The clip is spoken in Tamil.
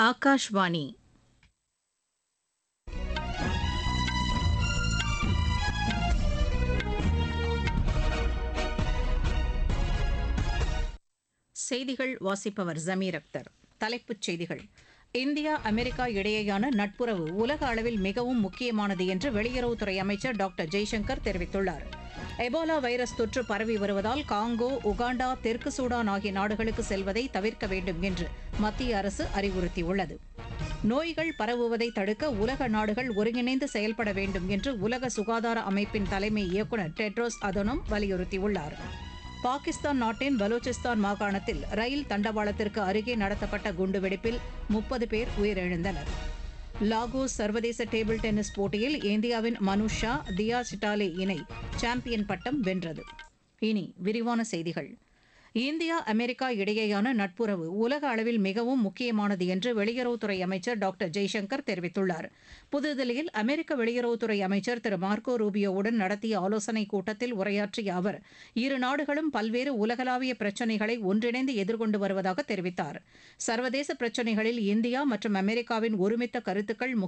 ஆகாஷ்வாணி செய்திகள் வாசிப்பவர் ஜமீர் அக்தர் தலைப்புச் செய்திகள் இந்தியா அமெரிக்கா இடையேயான நட்புறவு உலக அளவில் மிகவும் முக்கியமானது என்று வெளியுறவுத்துறை அமைச்சர் டாக்டர் ஜெய்சங்கர் தெரிவித்துள்ளார் எபோலா வைரஸ் தொற்று பரவி வருவதால் காங்கோ உகாண்டா தெற்கு சூடான் ஆகிய நாடுகளுக்கு செல்வதை தவிர்க்க வேண்டும் என்று மத்திய அரசு அறிவுறுத்தியுள்ளது நோய்கள் பரவுவதை தடுக்க உலக நாடுகள் ஒருங்கிணைந்து செயல்பட வேண்டும் என்று உலக சுகாதார அமைப்பின் தலைமை இயக்குநர் டெட்ரோஸ் அதனோம் வலியுறுத்தியுள்ளார் பாகிஸ்தான் நாட்டின் பலூச்சிஸ்தான் மாகாணத்தில் ரயில் தண்டவாளத்திற்கு அருகே நடத்தப்பட்ட குண்டுவெடிப்பில் முப்பது பேர் உயிரிழந்தனர் லாகோஸ் சர்வதேச டேபிள் டென்னிஸ் போட்டியில் இந்தியாவின் மனுஷா தியா சிட்டாலே இணை சாம்பியன் பட்டம் வென்றது இனி விரிவான செய்திகள் இந்தியா அமெரிக்கா இடையேயான நட்புறவு உலக அளவில் மிகவும் முக்கியமானது என்று வெளியுறவுத்துறை அமைச்சர் டாக்டர் ஜெய்சங்கர் தெரிவித்துள்ளார் புதுதில்லியில் அமெரிக்க வெளியுறவுத்துறை அமைச்சர் திரு மார்க்கோ ரூபியோவுடன் நடத்திய ஆலோசனைக் கூட்டத்தில் உரையாற்றிய அவர் இரு நாடுகளும் பல்வேறு உலகளாவிய பிரச்சினைகளை ஒன்றிணைந்து எதிர்கொண்டு வருவதாக தெரிவித்தார் சர்வதேச பிரச்சினைகளில் இந்தியா மற்றும் அமெரிக்காவின் ஒருமித்த கருத்துக்கள்